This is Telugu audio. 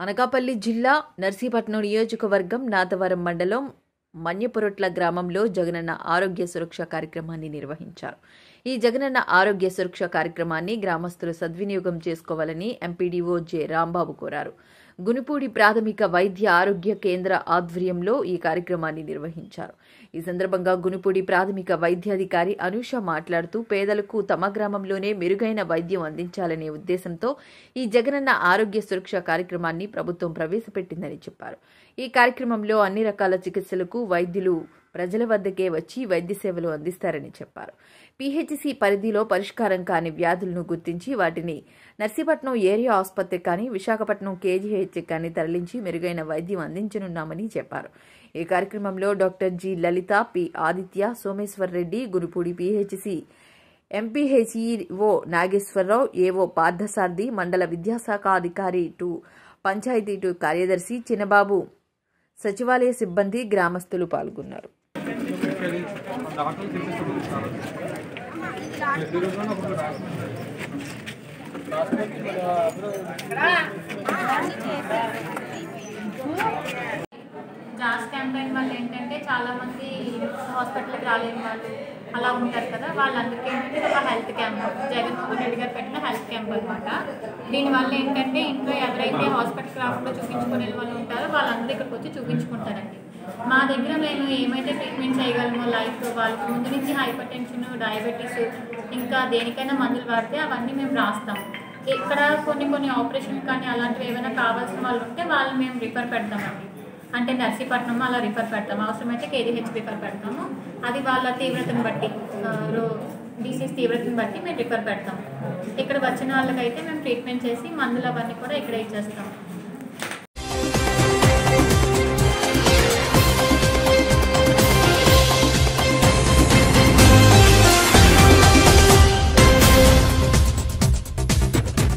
అనకాపల్లి జిల్లా నర్సీపట్నం నియోజకవర్గం నాతవరం మండలం మన్యపురొట్ల గ్రామంలో జగనన్న ఆరోగ్య సురక్ష కార్యక్రమాన్ని నిర్వహించారు ఈ జగనన్న ఆరోగ్య సురక్ష కార్యక్రమాన్ని గ్రామస్తులు సద్వినియోగం చేసుకోవాలని ఎంపీడీఓ జె రాంబాబు కోరారు గునుపూడి ప్రాథమిక వైద్య ఆరోగ్య కేంద్ర ఆధ్వర్యంలో ఈ కార్యక్రమాన్ని నిర్వహించారు ఈ సందర్భంగా గునుపూడి ప్రాథమిక వైద్యాధికారి అనూష మాట్లాడుతూ పేదలకు తమ గ్రామంలోనే మెరుగైన వైద్యం అందించాలనే ఉద్దేశంతో ఈ జగనన్న ఆరోగ్య సురక్ష కార్యక్రమాన్ని ప్రభుత్వం ప్రవేశపెట్టిందని చెప్పారు ఈ కార్యక్రమంలో అన్ని రకాల చికిత్సలకు వైద్యులు ప్రజల వద్దకే వచ్చి వైద్య సేవలు అందిస్తారని చెప్పారు పీహెచ్సీ పరిధిలో పరిష్కారం కాని వ్యాధులను గుర్తించి వాటిని నర్సీపట్నం ఏరియా ఆసుపత్రి కానీ విశాఖపట్నం కేజీహెచ్ కానీ తరలించి మెరుగైన వైద్యం అందించనున్నామని చెప్పారు ఈ కార్యక్రమంలో doctor G Lalitha P Aditya Someshwar Reddy Gurupudi PHC MPHEO Nageswara Rao AO Parthasarathi మండల విద్యాశాఖ అధికారి టు పంచాయతీ టు కార్యదర్శి చిన్నబాబు సచివాలయ సిబ్బంది గ్రామస్తులు పాల్గొన్నారు జాస్ క్యాంపెయిన్ వల్ల ఏంటంటే చాలా మంది హాస్పిటల్కి రాలేని వాళ్ళు అలా ఉంటారు కదా వాళ్ళందరికీ ఏంటంటే ఇది ఒక హెల్త్ క్యాంప్ జగన్మోహన్ రెడ్డి గారు పెట్టిన హెల్త్ క్యాంప్ అనమాట దీనివల్ల ఏంటంటే ఇంట్లో ఎవరైతే హాస్పిటల్కి రాకుండా చూపించుకునే వాళ్ళు ఉంటారో వాళ్ళందరూ ఇక్కడికి వచ్చి చూపించుకుంటారండి మా దగ్గర మేము ఏమైతే ట్రీట్మెంట్ చేయగలమో లైక్ వాళ్ళకి ముందు నుంచి హైపర్ టెన్షన్ డయాబెటీస్ ఇంకా దేనికైనా మందులు వాడితే అవన్నీ మేము రాస్తాం ఇక్కడ కొన్ని కొన్ని ఆపరేషన్ కానీ అలాంటివి ఏమైనా కావాల్సిన వాళ్ళు ఉంటే వాళ్ళు మేము రిఫర్ పెడతామండి అంటే నర్సీపట్నం అలా రిఫర్ పెడతాము అవసరమైతే కేజీహెచ్ రిఫర్ పెడతాము అది వాళ్ళ తీవ్రతను బట్టి డిసీజ్ తీవ్రతను బట్టి మేము రిఫర్ పెడతాము ఇక్కడ వచ్చిన వాళ్ళకైతే మేము ట్రీట్మెంట్ చేసి మందులు అవన్నీ కూడా ఇక్కడ ఇచ్చేస్తాం